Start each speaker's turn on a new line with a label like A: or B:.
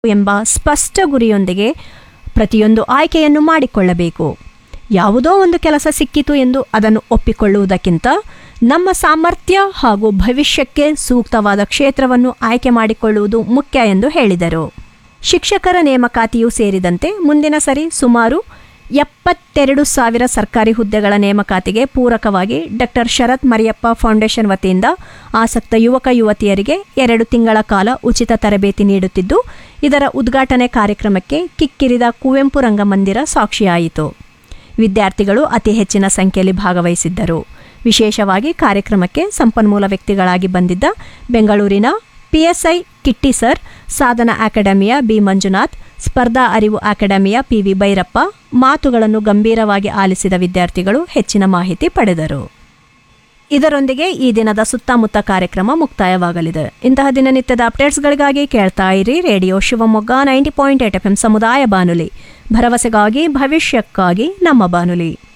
A: ಎಂಬ ಸ್ಪಷ್ಟ ಗುರಿಯೊಂದಿಗೆ ಪ್ರತಿಯೊಂದು ಆಯ್ಕೆಯನ್ನು ಮಾಡಿಕೊಳ್ಳಬೇಕು ಯಾವುದೋ ಒಂದು ಕೆಲಸ ಸಿಕ್ಕಿತು ಎಂದು ಅದನ್ನು ಒಪ್ಪಿಕೊಳ್ಳುವುದಕ್ಕಿಂತ ನಮ್ಮ ಸಾಮರ್ಥ್ಯ ಹಾಗೂ ಭವಿಷ್ಯಕ್ಕೆ ಸೂಕ್ತವಾದ ಕ್ಷೇತ್ರವನ್ನು ಆಯ್ಕೆ ಮಾಡಿಕೊಳ್ಳುವುದು ಮುಖ್ಯ ಎಂದು ಹೇಳಿದರು ಶಿಕ್ಷಕರ ನೇಮಕಾತಿಯೂ ಸೇರಿದಂತೆ ಮುಂದಿನ ಸರಿ ಸುಮಾರು ಎಪ್ಪತ್ತೆರಡು ಸಾವಿರ ಸರ್ಕಾರಿ ಹುದ್ದೆಗಳ ನೇಮಕಾತಿಗೆ ಪೂರಕವಾಗಿ ಡಾಕ್ಟರ್ ಶರತ್ ಮರಿಯಪ್ಪ ಫೌಂಡೇಶನ್ ವತಿಯಿಂದ ಆಸಕ್ತ ಯುವಕ ಯುವತಿಯರಿಗೆ ಎರಡು ತಿಂಗಳ ಕಾಲ ಉಚಿತ ತರಬೇತಿ ನೀಡುತ್ತಿದ್ದು ಇದರ ಉದ್ಘಾಟನೆ ಕಾರ್ಯಕ್ರಮಕ್ಕೆ ಕಿಕ್ಕಿರಿದ ಕುವೆಂಪು ರಂಗಮಂದಿರ ಸಾಕ್ಷಿಯಾಯಿತು ವಿದ್ಯಾರ್ಥಿಗಳು ಅತಿ ಹೆಚ್ಚಿನ ಸಂಖ್ಯೆಯಲ್ಲಿ ಭಾಗವಹಿಸಿದ್ದರು ವಿಶೇಷವಾಗಿ ಕಾರ್ಯಕ್ರಮಕ್ಕೆ ಸಂಪನ್ಮೂಲ ವ್ಯಕ್ತಿಗಳಾಗಿ ಬಂದಿದ್ದ ಬೆಂಗಳೂರಿನ ಪಿಎಸ್ಐ ಕಿಟ್ಟಿ ಸರ್ ಸಾಧನ ಅಕಾಡೆಮಿಯ ಬಿ ಮಂಜುನಾಥ್ ಸ್ಪರ್ಧಾ ಅರಿವು ಅಕಾಡೆಮಿಯ ಪಿವಿ ಭೈರಪ್ಪ ಮಾತುಗಳನ್ನು ಗಂಭೀರವಾಗಿ ಆಲಿಸಿದ ವಿದ್ಯಾರ್ಥಿಗಳು ಹೆಚ್ಚಿನ ಮಾಹಿತಿ ಪಡೆದರು ಇದರೊಂದಿಗೆ ಈ ದಿನದ ಸುತ್ತಮುತ್ತ ಕಾರ್ಯಕ್ರಮ ಮುಕ್ತಾಯವಾಗಲಿದೆ ಇಂತಹ ದಿನನಿತ್ಯದ ಅಪ್ಡೇಟ್ಸ್ಗಳಿಗಾಗಿ ಕೇಳ್ತಾ ಇರಿ radio Shivamogga ninety point eight F M ಸಮುದಾಯ ಬಾನುಲಿ ಭರವಸೆಗಾಗಿ ಭವಿಷ್ಯಕ್ಕಾಗಿ ನಮ್ಮ ಬಾನುಲಿ